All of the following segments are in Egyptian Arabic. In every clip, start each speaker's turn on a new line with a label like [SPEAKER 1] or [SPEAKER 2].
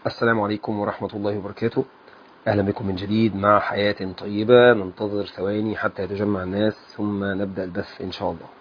[SPEAKER 1] السلام عليكم ورحمة الله وبركاته أهلا بكم من جديد مع حياة طيبة ننتظر ثواني حتى يتجمع الناس ثم نبدأ البث إن شاء الله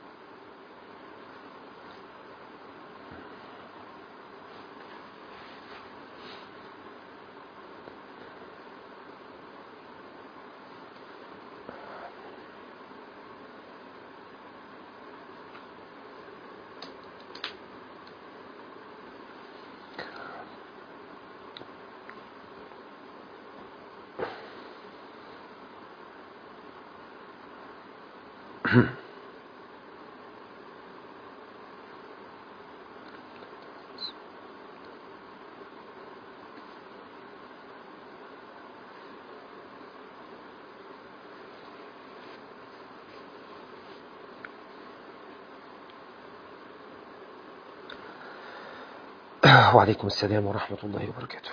[SPEAKER 1] وعليكم السلام ورحمة الله وبركاته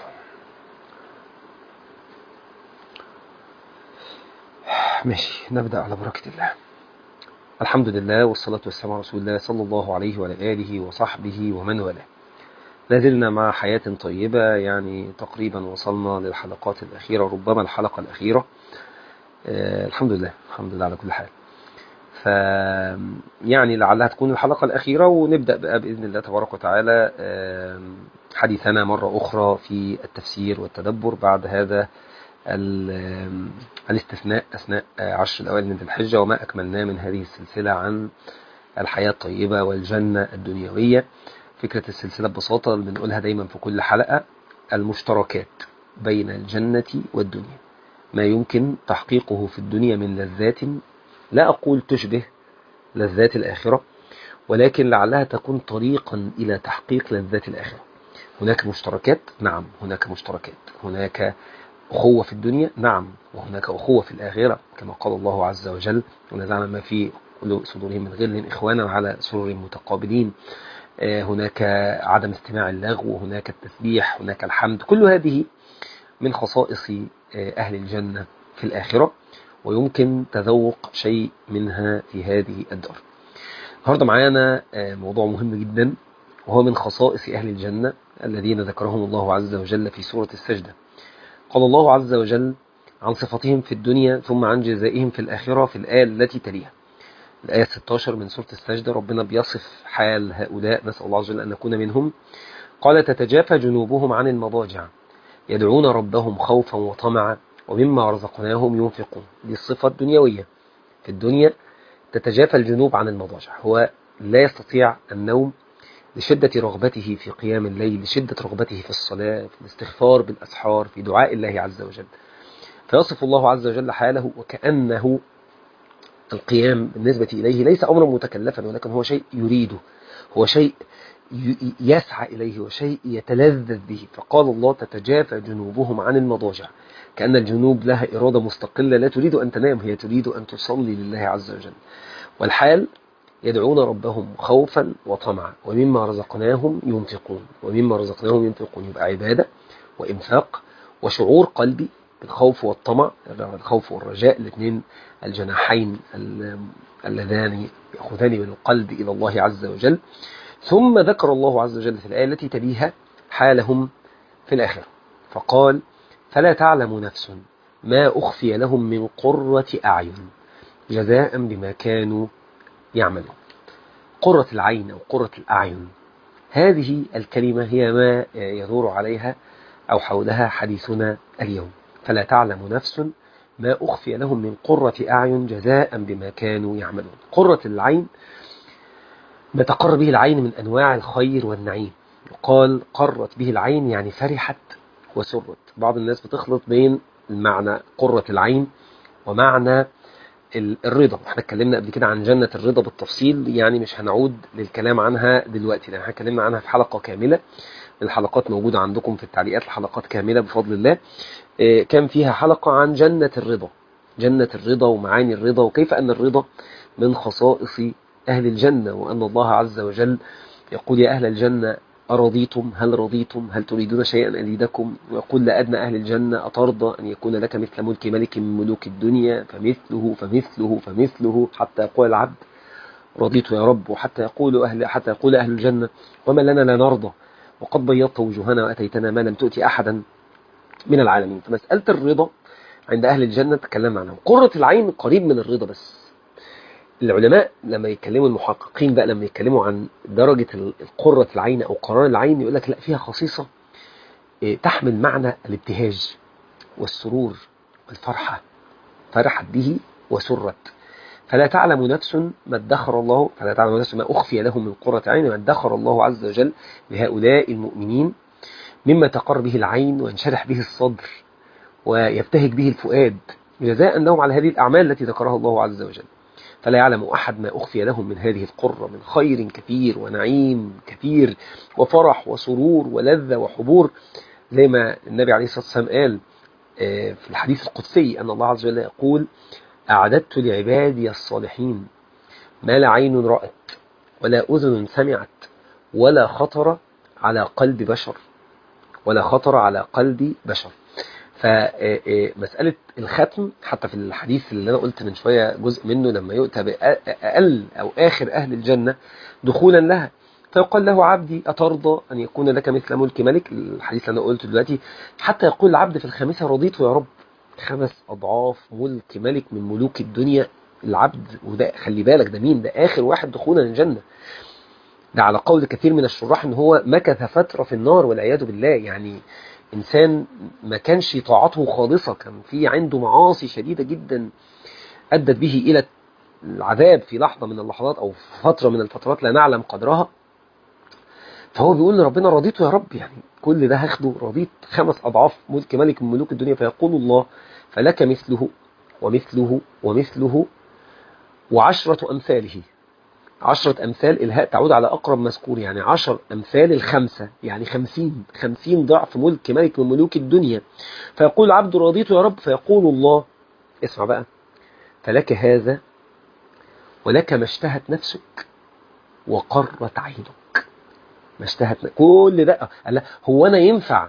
[SPEAKER 1] ماشي نبدأ على بركة الله الحمد لله والصلاة والسلام على رسول الله صلى الله عليه وعلى آله وصحبه ومن والاه لازلنا مع حياة طيبة يعني تقريبا وصلنا للحلقات الأخيرة ربما الحلقة الأخيرة آه الحمد لله الحمد لله على كل حال ف يعني لعلها تكون الحلقة الأخيرة ونبدأ بقى بإذن الله تبارك وتعالى حديثنا مرة أخرى في التفسير والتدبر بعد هذا الاستثناء أثناء عشر الأوائل من ذي الحجة وما أكملناه من هذه السلسلة عن الحياة الطيبة والجنة الدنيوية فكرة السلسلة ببساطة اللي بنقولها دايما في كل حلقة المشتركات بين الجنة والدنيا ما يمكن تحقيقه في الدنيا من لذات لا أقول تشبه لذات الآخرة ولكن لعلها تكون طريقا إلى تحقيق لذات الآخرة هناك مشتركات نعم هناك مشتركات هناك أخوة في الدنيا نعم وهناك أخوة في الآخرة كما قال الله عز وجل ونزعنا ما في صدورهم من غل إخوانا على سرر متقابلين هناك عدم استماع اللغو وهناك التسبيح هناك الحمد كل هذه من خصائص أهل الجنة في الآخرة ويمكن تذوق شيء منها في هذه الدار النهاردة معانا موضوع مهم جدا وهو من خصائص أهل الجنة الذين ذكرهم الله عز وجل في سورة السجدة قال الله عز وجل عن صفتهم في الدنيا ثم عن جزائهم في الآخرة في الآية التي تليها الآية 16 من سورة السجدة ربنا بيصف حال هؤلاء نسأل الله عز وجل أن نكون منهم قال تتجافى جنوبهم عن المضاجع يدعون ربهم خوفا وطمعا ومما رزقناهم ينفقون دي الصفة الدنيوية في الدنيا تتجافى الجنوب عن المضاجع هو لا يستطيع النوم لشدة رغبته في قيام الليل لشدة رغبته في الصلاة في الاستغفار بالأسحار في دعاء الله عز وجل فيصف الله عز وجل حاله وكأنه القيام بالنسبة إليه ليس أمرا متكلفا ولكن هو شيء يريده هو شيء يسعى إليه وشيء يتلذذ به فقال الله تتجافى جنوبهم عن المضاجع كأن الجنوب لها إرادة مستقلة لا تريد أن تنام هي تريد أن تصلي لله عز وجل والحال يدعون ربهم خوفا وطمعا ومما رزقناهم ينفقون ومما رزقناهم ينفقون يبقى عبادة وإنفاق وشعور قلبي بالخوف والطمع الخوف والرجاء الاثنين الجناحين اللذان يأخذان من القلب إلى الله عز وجل ثم ذكر الله عز وجل في الآية التي تليها حالهم في الآخرة فقال فلا تعلم نفس ما أخفي لهم من قرة أعين جزاء بما كانوا يعملون قرة العين أو قرة الأعين هذه الكلمة هي ما يدور عليها أو حولها حديثنا اليوم فلا تعلم نفس ما أخفي لهم من قرة أعين جزاء بما كانوا يعملون قرة العين ما تقر به العين من أنواع الخير والنعيم يقال قرت به العين يعني فرحت وسرت بعض الناس بتخلط بين المعنى قرة العين ومعنى الرضا احنا اتكلمنا قبل كده عن جنة الرضا بالتفصيل يعني مش هنعود للكلام عنها دلوقتي لان احنا اتكلمنا عنها في حلقة كاملة الحلقات موجودة عندكم في التعليقات الحلقات كاملة بفضل الله كان فيها حلقة عن جنة الرضا جنة الرضا ومعاني الرضا وكيف أن الرضا من خصائص أهل الجنة وأن الله عز وجل يقول يا أهل الجنة أرضيتم هل رضيتم هل تريدون شيئا أزيدكم ويقول لأدنى أهل الجنة أترضى أن يكون لك مثل ملك ملك من ملوك الدنيا فمثله فمثله فمثله حتى يقول العبد رضيت يا رب وحتى يقول أهل حتى يقول أهل الجنة وما لنا لا نرضى وقد بيضت وجوهنا وأتيتنا ما لم تؤتي أحدا من العالمين فمسألة الرضا عند أهل الجنة تكلمنا عنها قرة العين قريب من الرضا بس العلماء لما يتكلموا المحققين بقى لما يتكلموا عن درجة قرة العين أو قرار العين يقول لك لا فيها خصيصة تحمل معنى الابتهاج والسرور والفرحة فرحت به وسرت فلا تعلم نفس ما ادخر الله فلا تعلم نفس ما أخفي لهم من قرة عين ما ادخر الله عز وجل لهؤلاء المؤمنين مما تقر به العين وينشرح به الصدر ويبتهج به الفؤاد جزاء لهم على هذه الأعمال التي ذكرها الله عز وجل فلا يعلم أحد ما أخفي لهم من هذه القرة من خير كثير ونعيم كثير وفرح وسرور ولذة وحبور زي ما النبي عليه الصلاة والسلام قال في الحديث القدسي أن الله عز وجل يقول أعددت لعبادي الصالحين ما لا عين رأت ولا أذن سمعت ولا خطر على قلب بشر ولا خطر على قلب بشر فمسألة الختم حتى في الحديث اللي أنا قلت من شوية جزء منه لما يؤتى بأقل أو آخر أهل الجنة دخولا لها فيقال له عبدي أترضى أن يكون لك مثل ملك ملك الحديث اللي أنا قلته دلوقتي حتى يقول العبد في الخامسة رضيت يا رب خمس أضعاف ملك ملك من ملوك الدنيا العبد وده خلي بالك ده مين ده آخر واحد دخولا الجنة ده على قول كثير من الشراح ان هو مكث فترة في النار والعياذ بالله يعني إنسان ما كانش طاعته خالصة كان في عنده معاصي شديدة جدا أدت به إلى العذاب في لحظة من اللحظات أو في فترة من الفترات لا نعلم قدرها فهو بيقول لربنا رضيته يا رب يعني كل ده هاخده رضيت خمس أضعاف ملك ملك من ملوك الدنيا فيقول الله فلك مثله ومثله ومثله وعشرة أمثاله عشرة أمثال الهاء تعود على أقرب مذكور يعني عشر أمثال الخمسة يعني خمسين خمسين ضعف ملك ملك من ملوك الدنيا فيقول عبد رضيت يا رب فيقول الله اسمع بقى فلك هذا ولك ما اشتهت نفسك وقرت عينك ما اشتهت كل ده قال هو أنا ينفع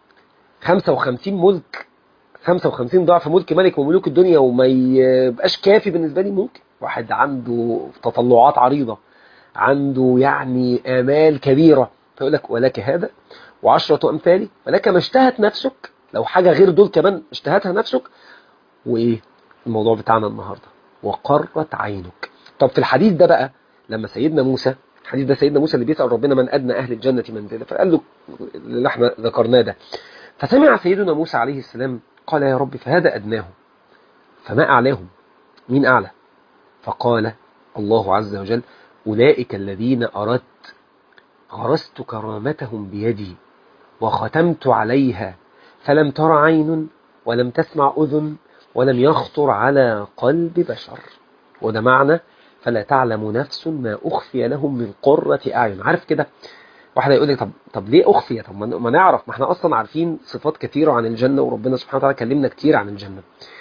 [SPEAKER 1] 55 ملك 55 ضعف ملك ملك من ملوك الدنيا وما يبقاش كافي بالنسبة لي ممكن واحد عنده تطلعات عريضة عنده يعني آمال كبيرة فيقول لك ولك هذا وعشرة أمثالي ولك ما اشتهت نفسك لو حاجة غير دول كمان اشتهتها نفسك وإيه الموضوع بتاعنا النهاردة وقرت عينك طب في الحديث ده بقى لما سيدنا موسى الحديث ده سيدنا موسى اللي بيسأل ربنا من أدنى أهل الجنة منزلة فقال له اللي احنا ذكرناه ده فسمع سيدنا موسى عليه السلام قال يا رب فهذا أدناه فما أعلاهم مين أعلى فقال الله عز وجل أولئك الذين أردت غرست كرامتهم بيدي وختمت عليها فلم تر عين ولم تسمع أذن ولم يخطر على قلب بشر وده معنى فلا تعلم نفس ما أخفي لهم من قرة أعين عارف كده واحد يقول لي طب طب ليه أخفي طب ما نعرف ما احنا أصلا عارفين صفات كثيرة عن الجنة وربنا سبحانه وتعالى كلمنا كتير عن الجنة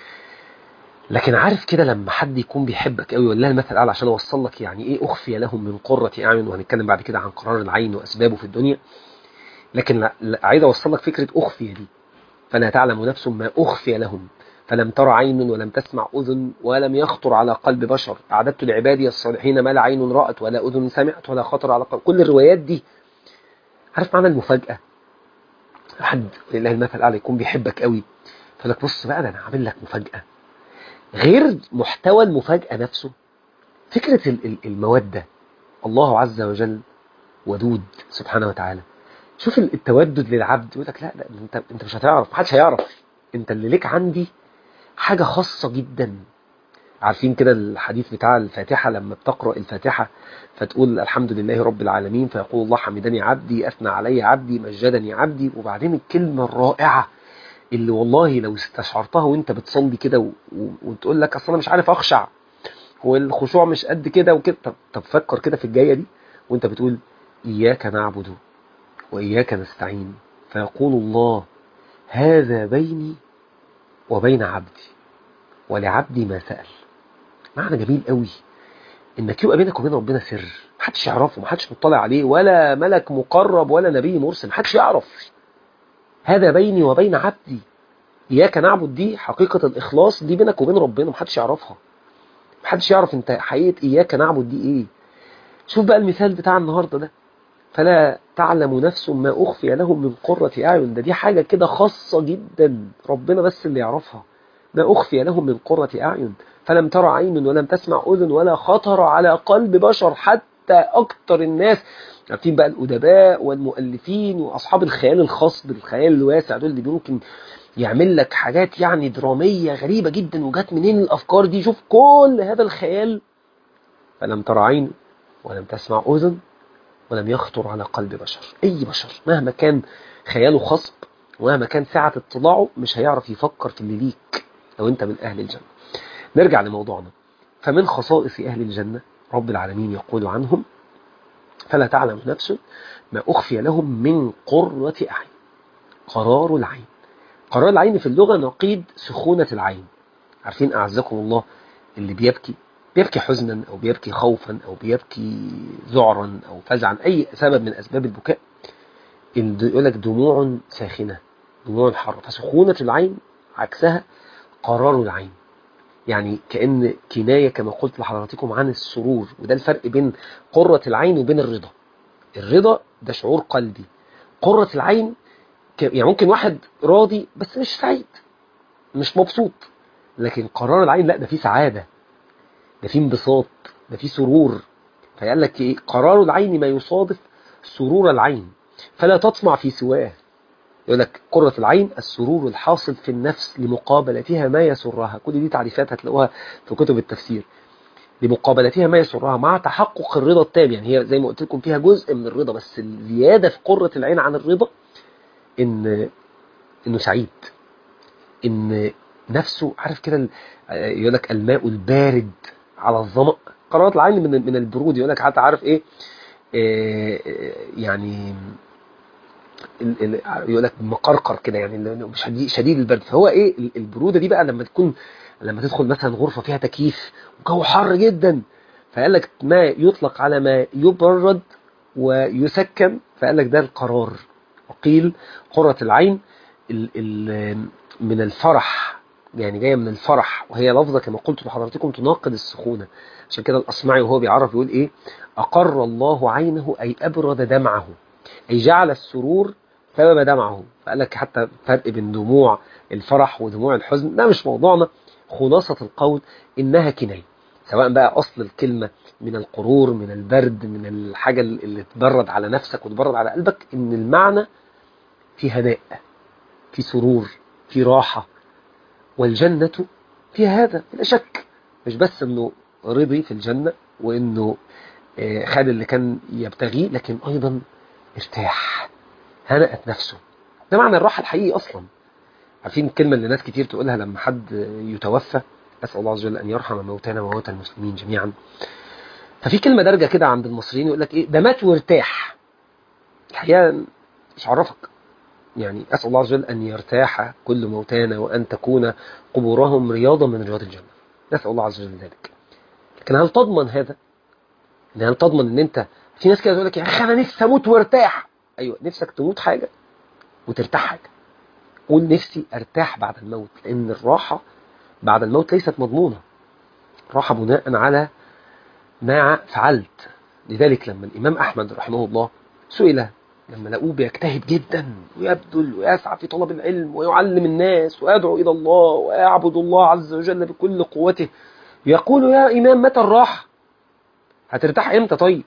[SPEAKER 1] لكن عارف كده لما حد يكون بيحبك قوي والله المثل الاعلى عشان اوصل لك يعني ايه اخفي لهم من قرة اعين وهنتكلم بعد كده عن قرار العين واسبابه في الدنيا لكن لا عايز اوصل لك فكرة اخفي دي فلا تعلم نفس ما اخفي لهم فلم تر عين ولم تسمع اذن ولم يخطر على قلب بشر اعددت لعبادي الصالحين ما لا عين رأت ولا اذن سمعت ولا خطر على قلب كل الروايات دي عارف معنى المفاجأة حد لله المثل الاعلى يكون بيحبك قوي فلك بص بقى ده انا عامل لك مفاجأة غير محتوى المفاجأة نفسه فكرة المودة الله عز وجل ودود سبحانه وتعالى شوف التودد للعبد يقول لك لا لا انت انت مش هتعرف محدش هيعرف انت اللي ليك عندي حاجة خاصة جدا عارفين كده الحديث بتاع الفاتحة لما بتقرأ الفاتحة فتقول الحمد لله رب العالمين فيقول الله حمدني عبدي أثنى علي عبدي مجدني عبدي وبعدين الكلمة الرائعة اللي والله لو استشعرتها وانت بتصلي كده و... و... وتقول لك اصل انا مش عارف اخشع والخشوع مش قد كده وكده طب, طب فكر كده في الجايه دي وانت بتقول اياك نعبد واياك نستعين فيقول الله هذا بيني وبين عبدي ولعبدي ما سأل معنى جميل قوي انك يبقى بينك وبين ربنا سر محدش يعرفه محدش مطلع عليه ولا ملك مقرب ولا نبي مرسل محدش يعرف هذا بيني وبين عبدي إياك نعبد دي حقيقة الإخلاص دي بينك وبين ربنا محدش يعرفها محدش يعرف انت حقيقة إياك نعبد دي إيه شوف بقى المثال بتاع النهاردة ده فلا تعلم نفس ما أخفي لهم من قرة أعين ده دي حاجة كده خاصة جدا ربنا بس اللي يعرفها ما أخفي لهم من قرة أعين فلم ترى عين ولم تسمع أذن ولا خطر على قلب بشر حتى أكتر الناس عارفين بقى الأدباء والمؤلفين وأصحاب الخيال الخاص بالخيال الواسع دول اللي ممكن يعمل لك حاجات يعني درامية غريبة جدا وجات منين الأفكار دي شوف كل هذا الخيال فلم ترى عين ولم تسمع أذن ولم يخطر على قلب بشر أي بشر مهما كان خياله خصب ومهما كان سعة اطلاعه مش هيعرف يفكر في اللي ليك لو أنت من أهل الجنة نرجع لموضوعنا فمن خصائص أهل الجنة رب العالمين يقول عنهم فلا تعلم نفس ما أخفي لهم من قرة أعين قرار العين قرار العين في اللغة نقيض سخونة العين عارفين أعزكم الله اللي بيبكي بيبكي حزنا أو بيبكي خوفا أو بيبكي ذعرا أو فزعا أي سبب من أسباب البكاء يقول لك دموع ساخنة دموع حارة فسخونة العين عكسها قرار العين يعني كأن كناية كما قلت لحضراتكم عن السرور وده الفرق بين قرة العين وبين الرضا الرضا ده شعور قلبي قرة العين يعني ممكن واحد راضي بس مش سعيد مش مبسوط لكن قرار العين لا ده فيه سعادة ده فيه انبساط ده فيه سرور فقال لك ايه قرار العين ما يصادف سرور العين فلا تطمع في سواه يقول لك قرة العين السرور الحاصل في النفس لمقابلتها ما يسرها كل دي تعريفات هتلاقوها في كتب التفسير لمقابلتها ما يسرها مع تحقق الرضا التام يعني هي زي ما قلت لكم فيها جزء من الرضا بس الزيادة في قرة العين عن الرضا ان انه سعيد ان نفسه عارف كده يقول لك الماء البارد على الظمأ قرارات العين من من البرود يقول لك حتى عارف ايه, إيه يعني يقول لك مقرقر كده يعني شديد, شديد البرد فهو ايه البروده دي بقى لما تكون لما تدخل مثلا غرفه فيها تكييف وجو حر جدا فقال لك ما يطلق على ما يبرد ويسكن فقال لك ده القرار وقيل قرة العين ال ال من الفرح يعني جايه من الفرح وهي لفظه كما قلت لحضراتكم تناقض السخونه عشان كده الاصمعي وهو بيعرف يقول ايه اقر الله عينه اي ابرد دمعه أي جعل السرور سبب دمعه فقال لك حتى فرق بين دموع الفرح ودموع الحزن ده مش موضوعنا خلاصة القول إنها كناية سواء بقى أصل الكلمة من القرور من البرد من الحاجة اللي تبرد على نفسك وتبرد على قلبك إن المعنى في هناء في سرور في راحة والجنة في هذا لا شك مش بس إنه رضي في الجنة وإنه خد اللي كان يبتغيه لكن أيضا ارتاح هنأت نفسه ده معنى الراحة الحقيقي أصلا عارفين الكلمة اللي ناس كتير تقولها لما حد يتوفى أسأل الله عز وجل أن يرحم موتانا وموتى المسلمين جميعا ففي كلمة درجة كده عند المصريين يقول لك إيه ده مات وارتاح الحقيقة مش عرفك يعني أسأل الله عز وجل أن يرتاح كل موتانا وأن تكون قبورهم رياضة من رياض الجنة نسأل الله عز وجل ذلك لكن هل تضمن هذا؟ هل تضمن أن أنت في ناس كده تقول لك يا اخي انا نفسي اموت وارتاح ايوه نفسك تموت حاجه وترتاح حاجه قول نفسي ارتاح بعد الموت لان الراحه بعد الموت ليست مضمونه راحه بناء على ما فعلت لذلك لما الامام احمد رحمه الله سئل لما لقوه بيجتهد جدا ويبذل ويسعى في طلب العلم ويعلم الناس ويدعو الى الله ويعبد الله عز وجل بكل قوته يقول يا امام متى الراحه هترتاح امتى طيب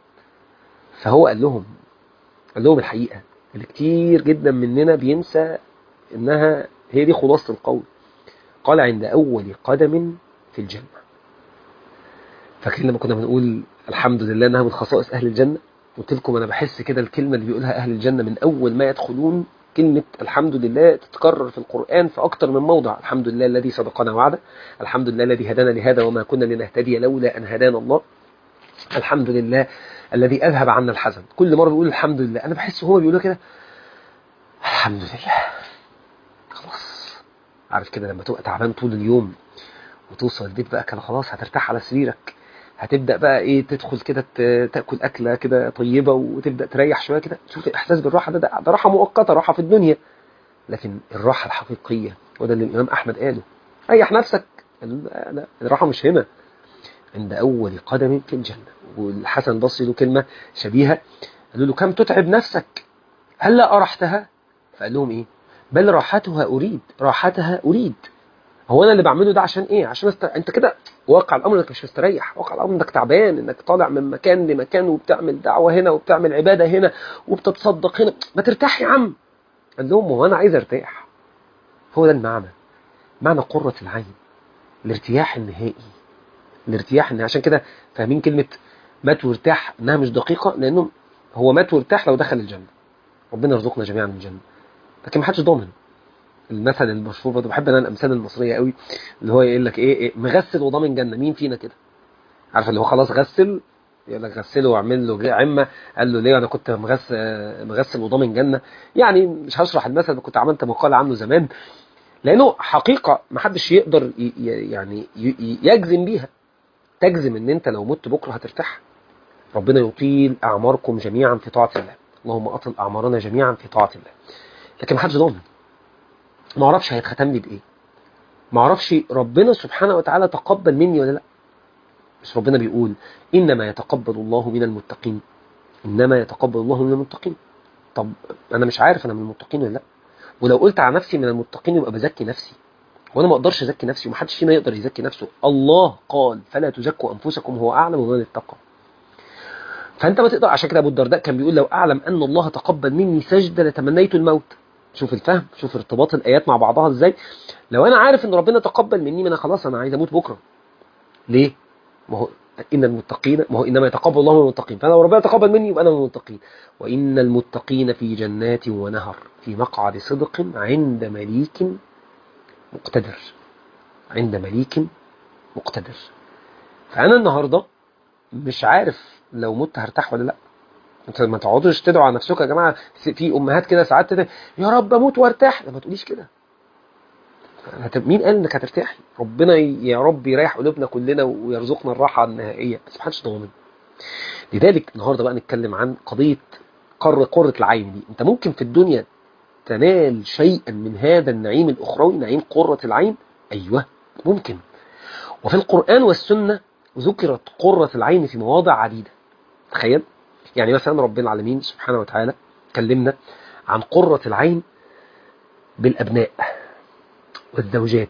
[SPEAKER 1] فهو قال لهم قال لهم الحقيقة اللي كتير جدا مننا بينسى انها هي دي خلاصة القول قال عند اول قدم في الجنة فاكرين لما كنا بنقول الحمد لله انها من خصائص اهل الجنة قلت لكم انا بحس كده الكلمة اللي بيقولها اهل الجنة من اول ما يدخلون كلمة الحمد لله تتكرر في القرآن في أكتر من موضع الحمد لله الذي صدقنا وعده الحمد لله الذي هدانا لهذا وما كنا لنهتدي لولا أن هدانا الله الحمد لله الذي أذهب عنا الحزن كل مرة بيقول الحمد لله أنا بحس هو بيقولوا كده الحمد لله خلاص عارف كده لما تبقى تعبان طول اليوم وتوصل البيت بقى كان خلاص هترتاح على سريرك هتبدأ بقى ايه تدخل كده تاكل أكلة كده طيبة وتبدأ تريح شوية كده شوف الإحساس بالراحة ده, ده, ده راحة مؤقتة راحة في الدنيا لكن الراحة الحقيقية وده اللي الإمام أحمد قاله ريح نفسك لا الراحة مش هنا عند أول قدم في الجنة والحسن البصري له كلمة شبيهة قالوا له كم تتعب نفسك هلا أرحتها فقال لهم إيه بل راحتها أريد راحتها أريد هو أنا اللي بعمله ده عشان إيه عشان است... أنت كده واقع الأمر إنك مش مستريح واقع الأمر إنك تعبان إنك طالع من مكان لمكان وبتعمل دعوة هنا وبتعمل عبادة هنا وبتتصدق هنا ما ترتاح يا عم قال لهم هو أنا عايز أرتاح هو ده المعنى معنى قرة العين الارتياح النهائي الارتياح النهائي عشان كده فاهمين كلمة مات وارتاح انها مش دقيقة لانه هو مات وارتاح لو دخل الجنة ربنا يرزقنا جميعا الجنة لكن ما حدش ضامن المثل المشهور برضه بحب انا الامثال المصريه قوي اللي هو يقول لك ايه, إيه مغسل وضامن جنه مين فينا كده عارف اللي هو خلاص غسل يقول لك غسله واعمل له عمه قال له ليه انا كنت مغسل مغسل وضامن جنه يعني مش هشرح المثل كنت عملت مقاله عنه زمان لانه حقيقه ما حدش يقدر يعني يجزم بيها تجزم ان انت لو مت بكره هترتاح ربنا يطيل اعماركم جميعا في طاعه الله اللهم اطل اعمارنا جميعا في طاعه الله لكن ما حدش ضامن ما اعرفش هيتختم لي بايه ما اعرفش ربنا سبحانه وتعالى تقبل مني ولا لا بس ربنا بيقول انما يتقبل الله من المتقين انما يتقبل الله من المتقين طب انا مش عارف انا من المتقين ولا لا ولو قلت على نفسي من المتقين يبقى بزكي نفسي وانا ما اقدرش ازكي نفسي ومحدش فينا يقدر يزكي نفسه الله قال فلا تزكوا انفسكم هو اعلم بمن اتقى فانت ما تقدر عشان كده ابو الدرداء كان بيقول لو اعلم ان الله تقبل مني سجده لتمنيت الموت شوف الفهم شوف ارتباط الايات مع بعضها ازاي لو انا عارف ان ربنا تقبل مني ما انا خلاص انا عايز اموت بكره ليه ما هو ان المتقين ما هو انما يتقبل الله من المتقين فانا لو ربنا تقبل مني يبقى انا من المتقين وان المتقين في جنات ونهر في مقعد صدق عند مليك مقتدر عند مليك مقتدر فانا النهارده مش عارف لو مت هرتاح ولا لا انت ما تقعدوش تدعوا على نفسكم يا جماعه في امهات كده ساعات تدعي يا رب اموت وارتاح ما تقوليش كده مين قال انك هترتاحي ربنا يا رب يريح قلوبنا كلنا ويرزقنا الراحه النهائيه بس محدش ضامن لذلك النهارده بقى نتكلم عن قضيه قر قره العين دي انت ممكن في الدنيا تنال شيئا من هذا النعيم الاخروي نعيم قره العين ايوه ممكن وفي القران والسنه ذكرت قره العين في مواضع عديده تخيل يعني مثلا ربنا العالمين سبحانه وتعالى كلمنا عن قرة العين بالأبناء والزوجات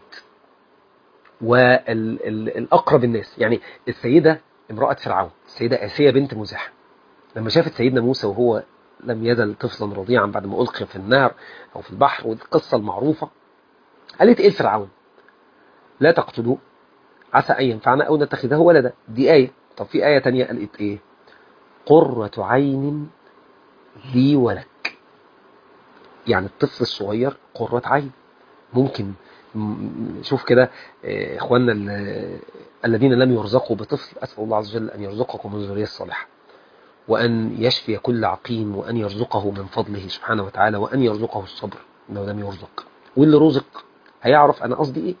[SPEAKER 1] والأقرب الناس يعني السيدة امرأة فرعون السيدة آسية بنت مزاح لما شافت سيدنا موسى وهو لم يزل طفلا رضيعا بعد ما ألقي في النار أو في البحر والقصة المعروفة قالت إيه الفرعون لا تقتلوه عسى أن ينفعنا أو نتخذه ولدا دي آية طب في آية تانية قالت إيه قرة عين لي ولك يعني الطفل الصغير قرة عين ممكن شوف كده اخواننا الذين لم يرزقوا بطفل اسال الله عز وجل ان يرزقكم من الذريه الصالحه وان يشفي كل عقيم وان يرزقه من فضله سبحانه وتعالى وان يرزقه الصبر لو لم يرزق واللي رزق هيعرف انا قصدي ايه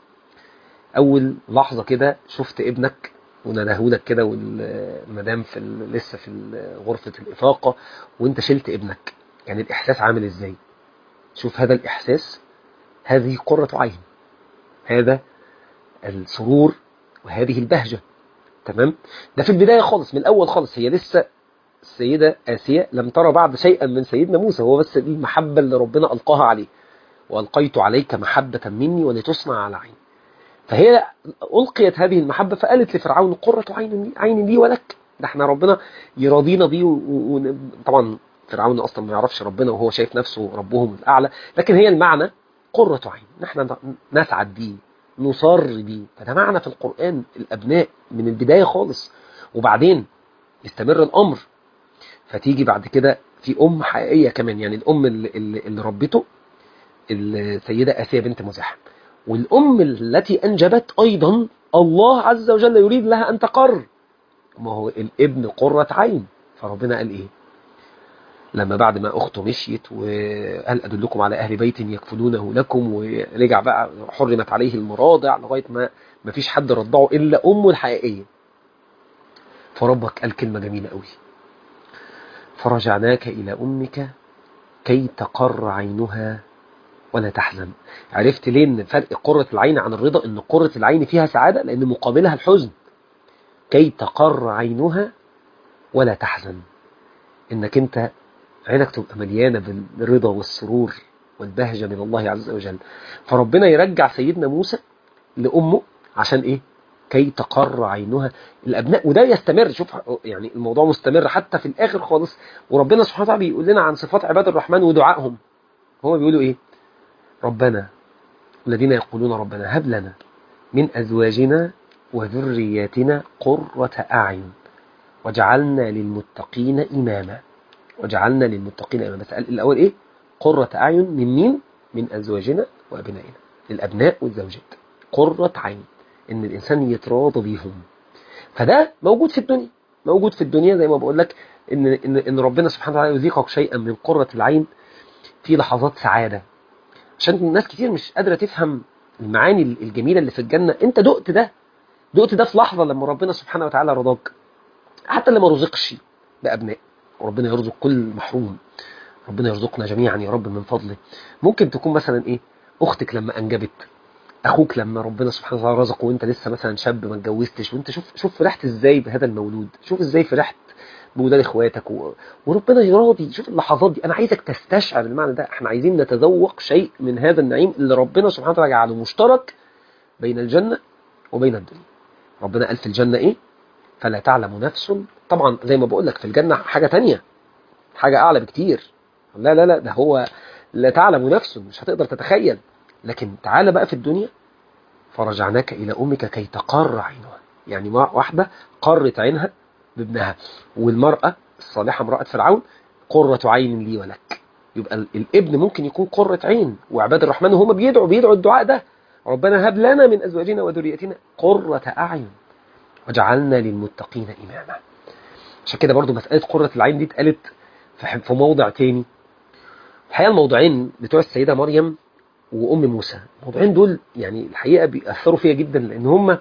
[SPEAKER 1] اول لحظه كده شفت ابنك وندهولك كده والمدام في لسه في غرفة الإفاقة وانت شلت ابنك يعني الإحساس عامل إزاي شوف هذا الإحساس هذه قرة عين هذا السرور وهذه البهجة تمام ده في البداية خالص من الأول خالص هي لسه السيدة آسيا لم ترى بعد شيئا من سيدنا موسى هو بس دي المحبة اللي ربنا ألقاها عليه وألقيت عليك محبة مني ولتصنع على عيني فهي ألقيت هذه المحبة فقالت لفرعون قرة عين عين لي ولك ده احنا ربنا يراضينا بيه وطبعا فرعون أصلا ما يعرفش ربنا وهو شايف نفسه ربهم الأعلى لكن هي المعنى قرة عين نحن نسعد بيه نصر بيه فده معنى في القرآن الأبناء من البداية خالص وبعدين يستمر الأمر فتيجي بعد كده في أم حقيقية كمان يعني الأم اللي, اللي ربته السيدة آسيا بنت مزاحم والأم التي أنجبت أيضا الله عز وجل يريد لها أن تقر ما هو الابن قرة عين فربنا قال إيه لما بعد ما أخته مشيت وقال أدلكم على أهل بيت يكفلونه لكم ورجع بقى حرمت عليه المراضع لغاية ما ما فيش حد رضعه إلا أمه الحقيقية فربك قال كلمة جميلة قوي فرجعناك إلى أمك كي تقر عينها ولا تحزن عرفت ليه ان فرق قرة العين عن الرضا ان قرة العين فيها سعادة لان مقابلها الحزن كي تقر عينها ولا تحزن انك انت عينك تبقى مليانة بالرضا والسرور والبهجة من الله عز وجل فربنا يرجع سيدنا موسى لأمه عشان ايه كي تقر عينها الابناء وده يستمر شوف يعني الموضوع مستمر حتى في الاخر خالص وربنا سبحانه وتعالى بيقول لنا عن صفات عباد الرحمن ودعائهم هو بيقولوا ايه ربنا الذين يقولون ربنا هب لنا من ازواجنا وذرياتنا قرة اعين وجعلنا للمتقين اماما وجعلنا للمتقين اماما بس الاول ايه قرة اعين من مين من ازواجنا وابنائنا للابناء والزوجات قرة عين ان الانسان يتراضى بيهم فده موجود في الدنيا موجود في الدنيا زي ما بقول لك ان ان ان ربنا سبحانه وتعالى يذيقك شيئا من قرة العين في لحظات سعادة عشان الناس كتير مش قادرة تفهم المعاني الجميلة اللي في الجنة انت دقت ده دقت ده في لحظة لما ربنا سبحانه وتعالى رضاك حتى اللي ما رزقش بأبناء وربنا يرزق كل محروم ربنا يرزقنا جميعا يا رب من فضله ممكن تكون مثلا ايه اختك لما انجبت اخوك لما ربنا سبحانه وتعالى رزقه وانت لسه مثلا شاب ما اتجوزتش وانت شوف شوف فرحت ازاي بهذا المولود شوف ازاي فرحت بولاد اخواتك و... وربنا يراضي شوف اللحظات دي انا عايزك تستشعر المعنى ده احنا عايزين نتذوق شيء من هذا النعيم اللي ربنا سبحانه وتعالى جعله مشترك بين الجنة وبين الدنيا ربنا قال في الجنة ايه فلا تعلم نفس طبعا زي ما بقول لك في الجنة حاجة تانية حاجة اعلى بكتير لا لا لا ده هو لا تعلم نفس مش هتقدر تتخيل لكن تعالى بقى في الدنيا فرجعناك إلى أمك كي تقر عينها يعني واحدة قرت عينها بابنها والمرأة الصالحة امرأة فرعون قرة عين لي ولك يبقى الابن ممكن يكون قرة عين وعباد الرحمن هم بيدعوا بيدعوا الدعاء ده ربنا هب لنا من أزواجنا وذريتنا قرة أعين وجعلنا للمتقين إماما عشان كده برضو مسألة قرة العين دي اتقالت في موضع تاني الحقيقة الموضوعين بتوع السيدة مريم وأم موسى الموضوعين دول يعني الحقيقة بيأثروا فيها جدا لأن هم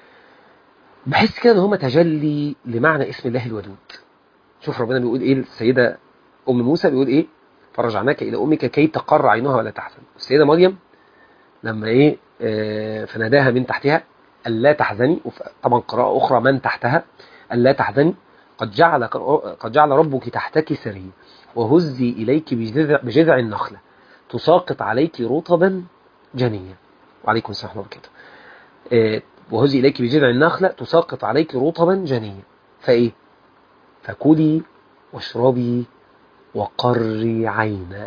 [SPEAKER 1] بحس كده ان هم تجلي لمعنى اسم الله الودود شوف ربنا بيقول ايه السيدة أم موسى بيقول ايه فرجعناك إلى أمك كي تقر عينها ولا تحزن السيدة مريم لما ايه آه فناداها من تحتها ألا تحزني طبعا قراءة أخرى من تحتها ألا تحزني قد جعل قد جعل ربك تحتك سري وهزي إليك بجذع, بجذع النخلة تساقط عليك رطبا جنيا وعليكم السلام ورحمة الله وبركاته وهزي إليك بجذع النخلة تساقط عليك رطبا جنيا فإيه فكلي واشربي وقري عينا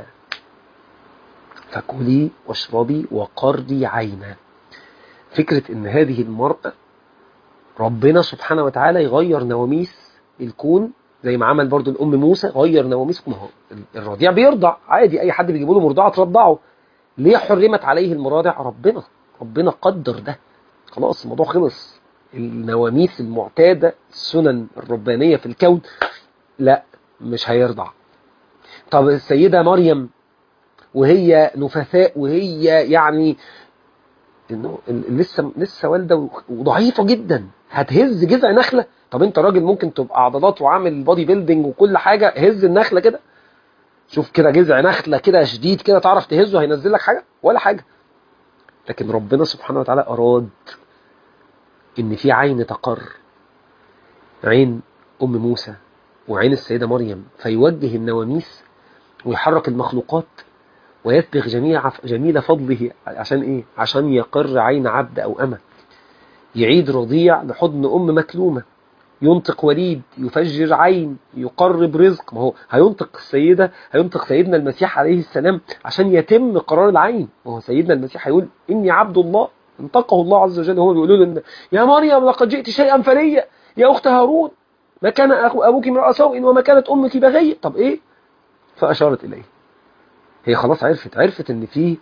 [SPEAKER 1] فكلي واشربي وقري عينا فكرة ان هذه المرأة ربنا سبحانه وتعالى يغير نواميس الكون زي ما عمل برضو الأم موسى غير نواميس ما هو الرضيع بيرضع عادي أي حد بيجيبوا له مرضعة ترضعه ليه حرمت عليه المراضع ربنا ربنا قدر ده خلاص الموضوع خلص النواميس المعتادة السنن الربانية في الكون لا مش هيرضع طب السيدة مريم وهي نفثاء وهي يعني انه لسه لسه والده وضعيفه جدا هتهز جذع نخله طب انت راجل ممكن تبقى عضلات وعامل بودي بيلدينج وكل حاجه هز النخله كده شوف كده جذع نخله كده شديد كده تعرف تهزه هينزل لك حاجه ولا حاجه لكن ربنا سبحانه وتعالى اراد ان في عين تقر عين ام موسى وعين السيده مريم فيوجه النواميس ويحرك المخلوقات ويسبغ جميع جميل فضله عشان ايه عشان يقر عين عبد او امه يعيد رضيع لحضن ام مكلومه ينطق وليد يفجر عين يقرب رزق ما هو هينطق السيدة هينطق سيدنا المسيح عليه السلام عشان يتم قرار العين وهو سيدنا المسيح هيقول إني عبد الله انطقه الله عز وجل هو بيقولوا له يا مريم لقد جئت شيئا فريا يا أخت هارون ما كان أخو أبوك امرأة سوء وما كانت أمك بغية طب إيه فأشارت إليه هي خلاص عرفت عرفت ان في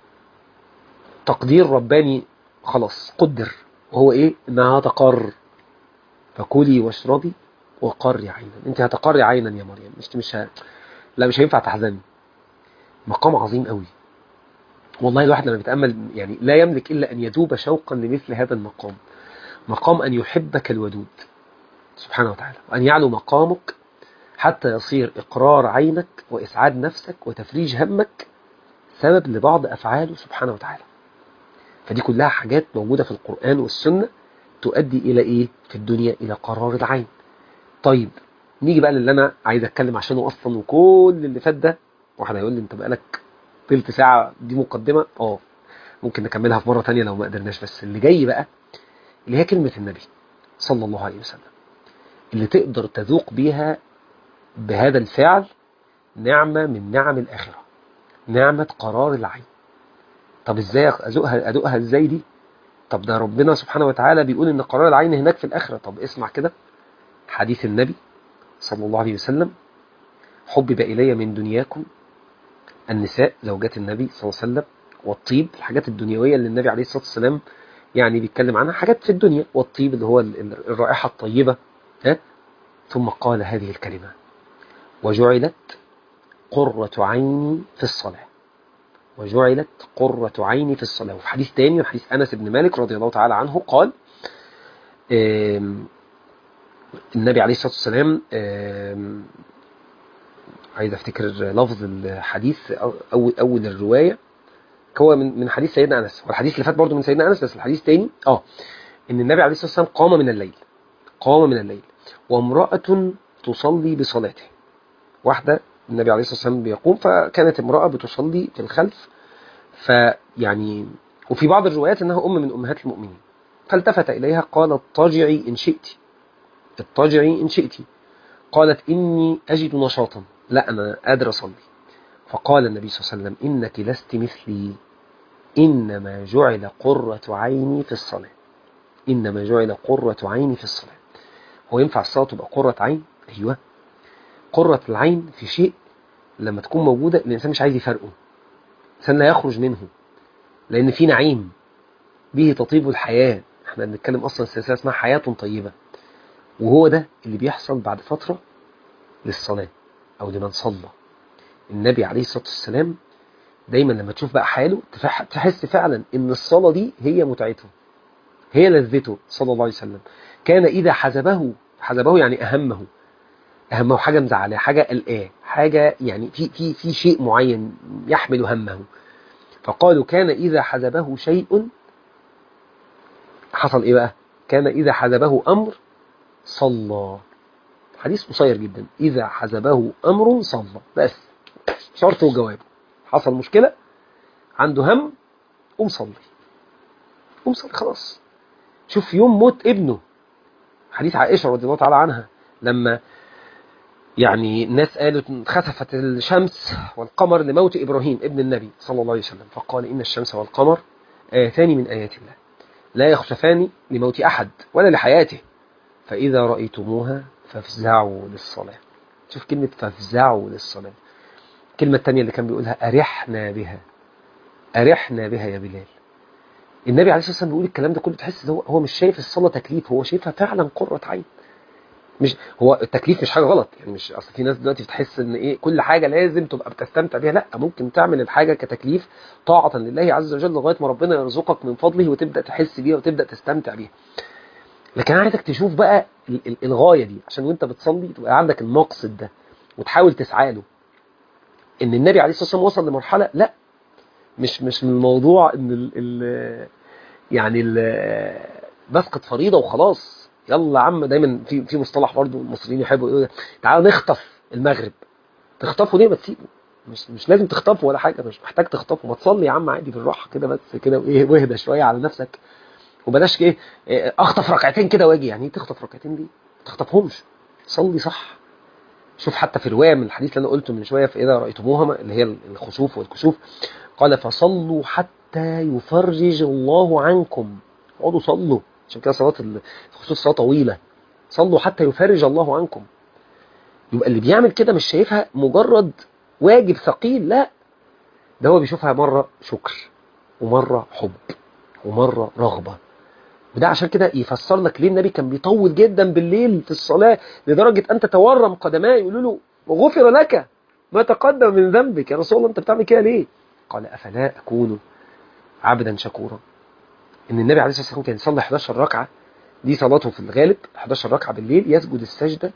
[SPEAKER 1] تقدير رباني خلاص قدر وهو ايه انها تقر فكلي واشربي وقري عينا انت هتقري عينا يا مريم مش مش ه... لا مش هينفع تحزني مقام عظيم قوي والله الواحد لما بيتامل يعني لا يملك الا ان يذوب شوقا لمثل هذا المقام مقام ان يحبك الودود سبحانه وتعالى وان يعلو مقامك حتى يصير إقرار عينك وإسعاد نفسك وتفريج همك سبب لبعض أفعاله سبحانه وتعالى فدي كلها حاجات موجودة في القرآن والسنة تؤدي إلى إيه في الدنيا إلى قرار العين طيب نيجي بقى للي انا عايز اتكلم عشانه اصلا وكل اللي فات ده واحد هيقول لي انت بقالك تلت ساعه دي مقدمه اه ممكن نكملها في مره تانية لو ما قدرناش بس اللي جاي بقى اللي هي كلمه النبي صلى الله عليه وسلم اللي تقدر تذوق بيها بهذا الفعل نعمه من نعم الاخره نعمه قرار العين طب ازاي ادوقها ادوقها ازاي دي طب ده ربنا سبحانه وتعالى بيقول ان قرار العين هناك في الاخره طب اسمع كده حديث النبي صلى الله عليه وسلم حبب إلي من دنياكم النساء زوجات النبي صلى الله عليه وسلم والطيب الحاجات الدنيوية اللي النبي عليه الصلاة والسلام يعني بيتكلم عنها حاجات في الدنيا والطيب اللي هو الرائحة الطيبة ها؟ ثم قال هذه الكلمة وجعلت قرة عيني في الصلاة وجعلت قرة عيني في الصلاة وفي حديث تاني حديث أنس بن مالك رضي الله تعالى عنه قال النبي عليه الصلاة والسلام عايز افتكر لفظ الحديث أول, أول الرواية هو من من حديث سيدنا أنس والحديث اللي فات برضه من سيدنا أنس بس الحديث تاني اه إن النبي عليه الصلاة والسلام قام من الليل قام من الليل وامرأة تصلي بصلاته واحدة النبي عليه الصلاة والسلام بيقوم فكانت امرأة بتصلي في الخلف فيعني وفي بعض الروايات انها ام من امهات المؤمنين فالتفت اليها قال اضطجعي ان شئت اضطجعي ان شئت قالت اني اجد نشاطا لا انا قادر اصلي فقال النبي صلى الله عليه وسلم انك لست مثلي انما جعل قرة عيني في الصلاة انما جعل قرة عيني في الصلاة هو ينفع الصلاة تبقى قرة عين ايوه قرة العين في شيء لما تكون موجودة الإنسان مش عايز يفرقه الإنسان لا يخرج منه لأن في نعيم به تطيب الحياة احنا بنتكلم أصلا السلسلة اسمها حياة طيبة وهو ده اللي بيحصل بعد فترة للصلاة أو لمن صلى النبي عليه الصلاة والسلام دايما لما تشوف بقى حاله تحس فعلا ان الصلاة دي هي متعته هي لذته صلى الله عليه وسلم كان إذا حزبه حزبه يعني أهمه أهمه حاجة مزعلاه حاجة قلقاه حاجة يعني في في في شيء معين يحمل همه فقالوا كان إذا حزبه شيء حصل إيه بقى كان إذا حزبه أمر صلى حديث قصير جدا إذا حزبه أمر صلى بس شرط وجواب حصل مشكلة عنده هم قوم صلي قوم صلي خلاص شوف يوم موت ابنه حديث عائشة رضي الله تعالى عنها لما يعني الناس قالوا خسفت الشمس والقمر لموت إبراهيم ابن النبي صلى الله عليه وسلم فقال إن الشمس والقمر آيتان من آيات الله لا يخسفان لموت أحد ولا لحياته فإذا رأيتموها فافزعوا للصلاة شوف كلمة فافزعوا للصلاة الكلمة الثانية اللي كان بيقولها أرحنا بها أرحنا بها يا بلال النبي عليه الصلاة والسلام بيقول الكلام ده كله تحس هو هو مش شايف الصلاة تكليف هو شايفها فعلا قرة عين مش هو التكليف مش حاجه غلط يعني مش اصل في ناس دلوقتي بتحس ان ايه كل حاجه لازم تبقى بتستمتع بيها لا ممكن تعمل الحاجه كتكليف طاعه لله عز وجل لغايه ما ربنا يرزقك من فضله وتبدا تحس بيها وتبدا تستمتع بيها لكن انا عايزك تشوف بقى الغايه دي عشان وانت بتصلي تبقى عندك المقصد ده وتحاول تسعى له ان النبي عليه الصلاه والسلام وصل لمرحله لا مش مش من الموضوع ان ال ال يعني ال بسقط فريضه وخلاص يلا يا عم دايما في في مصطلح برضه المصريين يحبوا يقولوا تعالوا نخطف المغرب تخطفوا ليه ما تسيبه مش مش لازم تخطفه ولا حاجه مش محتاج تخطفه ما تصلي يا عم عادي بالراحه كده بس كده وايه واهدى شويه على نفسك وبلاش ايه اخطف ركعتين كده واجي يعني ايه تخطف ركعتين دي ما تخطفهمش صلي صح شوف حتى في روايه من الحديث اللي انا قلته من شويه فاذا رايتموها اللي هي الخسوف والكسوف قال فصلوا حتى يفرج الله عنكم اقعدوا صلوا عشان كده صلاة الخصوص صلاة طويلة صلوا حتى يفرج الله عنكم يبقى اللي بيعمل كده مش شايفها مجرد واجب ثقيل لا ده هو بيشوفها مرة شكر ومرة حب ومرة رغبة وده عشان كده يفسر لك ليه النبي كان بيطول جدا بالليل في الصلاة لدرجة أن تتورم قدماه يقولوا له غفر لك ما تقدم من ذنبك يا رسول الله أنت بتعمل كده ليه قال أفلا أكون عبدا شكورا ان النبي عليه الصلاه والسلام كان يصلي 11 ركعه دي صلاته في الغالب 11 ركعه بالليل يسجد السجده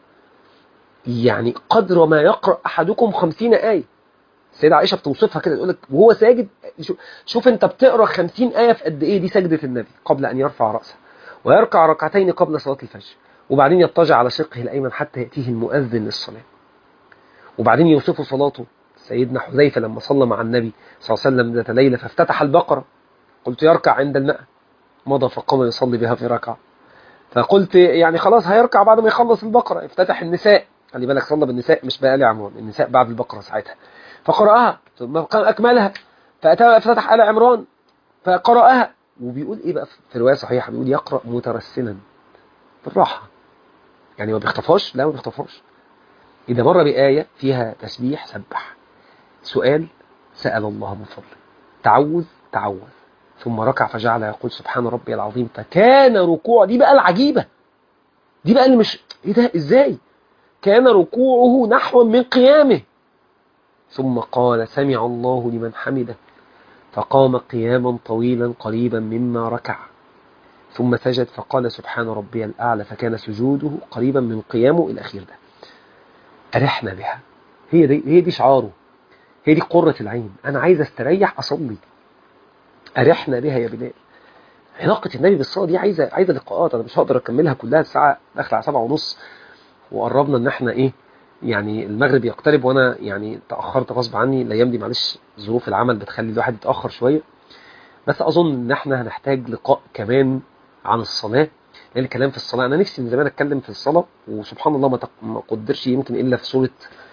[SPEAKER 1] يعني قدر ما يقرا احدكم 50 ايه السيده عائشه بتوصفها كده تقول لك وهو ساجد شوف انت بتقرا 50 ايه في قد ايه دي سجده النبي قبل ان يرفع راسه ويركع ركعتين قبل صلاه الفجر وبعدين يضطجع على شقه الأيمن حتى يأتيه المؤذن للصلاة وبعدين يوصفوا صلاته سيدنا حذيفة لما صلى مع النبي صلى الله عليه وسلم ذات ليلة فافتتح البقرة قلت يركع عند الماء مضى فقام يصلي بها في ركعة فقلت يعني خلاص هيركع بعد ما يخلص البقرة افتتح النساء خلي بالك صلى بالنساء مش بقى آل عمران النساء بعد البقرة ساعتها فقرأها ثم قام أكملها ففتح آل عمران فقرأها وبيقول إيه بقى في رواية صحيحة بيقول يقرأ مترسلا بالراحة يعني ما بيخطفهاش لا ما بيخطفهاش إذا مر بآية فيها تسبيح سبح سؤال سأل الله من فضله تعوذ تعوذ ثم ركع فجعل يقول سبحان ربي العظيم فكان ركوع دي بقى العجيبة دي بقى اللي مش ايه ده ازاي كان ركوعه نحو من قيامه ثم قال سمع الله لمن حمده فقام قياما طويلا قريبا مما ركع ثم سجد فقال سبحان ربي الأعلى فكان سجوده قريبا من قيامه الأخير ده أرحنا بها هي دي, هي دي شعاره هي دي قرة العين أنا عايز استريح أصلي أرحنا بها يا بلال علاقة النبي بالصلاة دي عايزة عايزة لقاءات أنا مش هقدر أكملها كلها الساعة داخلة على سبعة ونص وقربنا إن إحنا إيه يعني المغرب يقترب وأنا يعني تأخرت غصب عني الأيام دي معلش ظروف العمل بتخلي الواحد يتأخر شوية بس أظن إن إحنا هنحتاج لقاء كمان عن الصلاة لأن الكلام في الصلاة أنا نفسي من زمان أتكلم في الصلاة وسبحان الله ما, تق... ما قدرش يمكن إلا في سورة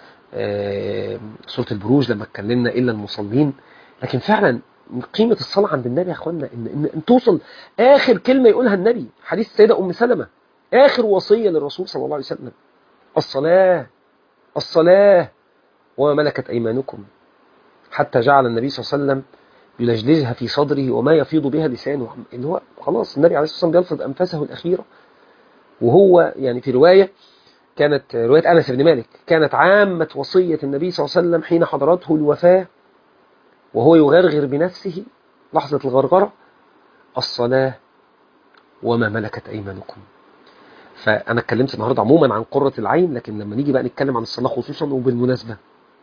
[SPEAKER 1] آه سورة البروج لما اتكلمنا إلا المصلين لكن فعلا قيمة الصلاة عند النبي يا أخوانا إن, إن, إن توصل آخر كلمة يقولها النبي حديث السيدة أم سلمة آخر وصية للرسول صلى الله عليه وسلم الصلاة الصلاة وما ملكت أيمانكم حتى جعل النبي صلى الله عليه وسلم يلجلجها في صدره وما يفيض بها لسانه اللي هو خلاص النبي عليه الصلاة والسلام بيلفظ أنفاسه الأخيرة وهو يعني في رواية كانت رواية أنس بن مالك كانت عامة وصية النبي صلى الله عليه وسلم حين حضرته الوفاة وهو يغرغر بنفسه لحظة الغرغرة الصلاة وما ملكت أيمانكم فأنا اتكلمت النهاردة عموما عن قرة العين لكن لما نيجي بقى نتكلم عن الصلاة خصوصا وبالمناسبة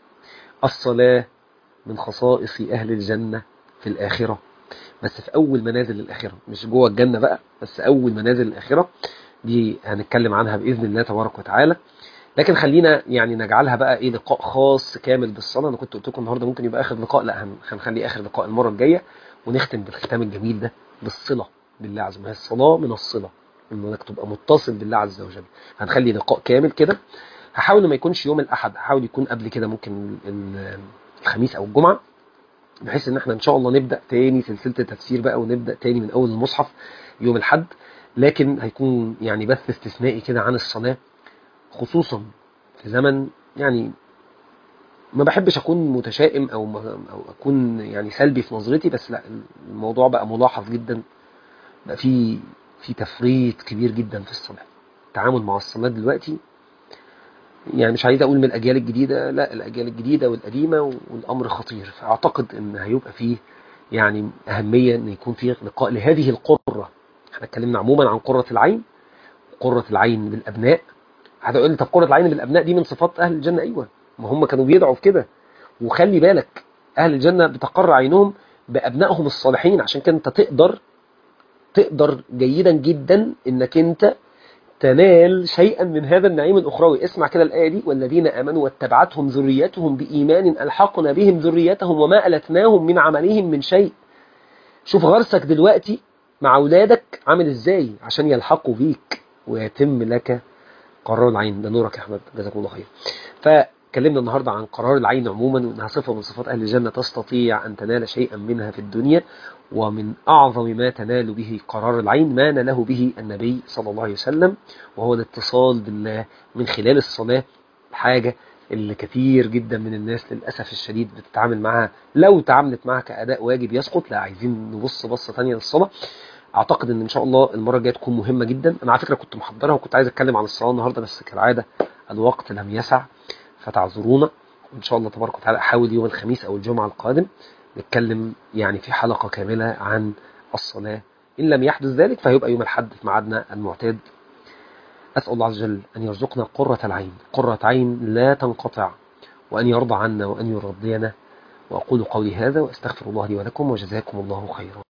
[SPEAKER 1] الصلاة من خصائص أهل الجنة في الآخرة بس في أول منازل الآخرة مش جوه الجنة بقى بس أول منازل الآخرة دي هنتكلم عنها بإذن الله تبارك وتعالى لكن خلينا يعني نجعلها بقى ايه لقاء خاص كامل بالصلاه انا كنت قلت لكم النهارده ممكن يبقى اخر لقاء لا هنخليه اخر لقاء المره الجايه ونختم بالختام الجميل ده بالصله بالله عز وجل الصلاه من الصله انك تبقى متصل بالله عز وجل هنخلي لقاء كامل كده هحاول ما يكونش يوم الاحد هحاول يكون قبل كده ممكن الخميس او الجمعه بحيث ان احنا ان شاء الله نبدا تاني سلسله التفسير بقى ونبدا تاني من اول المصحف يوم الاحد لكن هيكون يعني بث استثنائي كده عن الصلاه خصوصا في زمن يعني ما بحبش اكون متشائم او او اكون يعني سلبي في نظرتي بس لا الموضوع بقى ملاحظ جدا بقى في في تفريط كبير جدا في الصلاه التعامل مع الصلاه دلوقتي يعني مش عايز اقول من الاجيال الجديده لا الاجيال الجديده والقديمه والامر خطير فاعتقد ان هيبقى فيه يعني اهميه ان يكون فيه لقاء لهذه القره احنا اتكلمنا عموما عن قره العين قره العين بالابناء هتقول لي طب قرة العين بالابناء دي من صفات اهل الجنه ايوه ما هم كانوا بيدعوا في كده وخلي بالك اهل الجنه بتقر عينهم بابنائهم الصالحين عشان كده انت تقدر تقدر جيدا جدا انك انت تنال شيئا من هذا النعيم الاخروي اسمع كده الايه دي والذين امنوا واتبعتهم ذريتهم بايمان الحقنا بهم ذريتهم وما التناهم من عملهم من شيء شوف غرسك دلوقتي مع اولادك عامل ازاي عشان يلحقوا بيك ويتم لك قرار العين ده نورك يا احمد جزاكم الله خير فكلمنا النهارده عن قرار العين عموما وانها صفه من صفات اهل الجنه تستطيع ان تنال شيئا منها في الدنيا ومن اعظم ما تنال به قرار العين ما ناله به النبي صلى الله عليه وسلم وهو الاتصال بالله من خلال الصلاه حاجه اللي كتير جدا من الناس للاسف الشديد بتتعامل معها لو تعاملت معها كاداء واجب يسقط لا عايزين نبص بصه ثانيه للصلاه اعتقد ان ان شاء الله المره الجايه تكون مهمه جدا انا على فكره كنت محضرها وكنت عايز اتكلم عن الصلاه النهارده بس كالعاده الوقت لم يسع فتعذرونا وان شاء الله تبارك وتعالى احاول يوم الخميس او الجمعه القادم نتكلم يعني في حلقه كامله عن الصلاه ان لم يحدث ذلك فهيبقى يوم الاحد في ميعادنا المعتاد اسال الله عز وجل ان يرزقنا قره العين قره عين لا تنقطع وان يرضى عنا وان يرضينا واقول قولي هذا واستغفر الله لي ولكم وجزاكم الله خيرا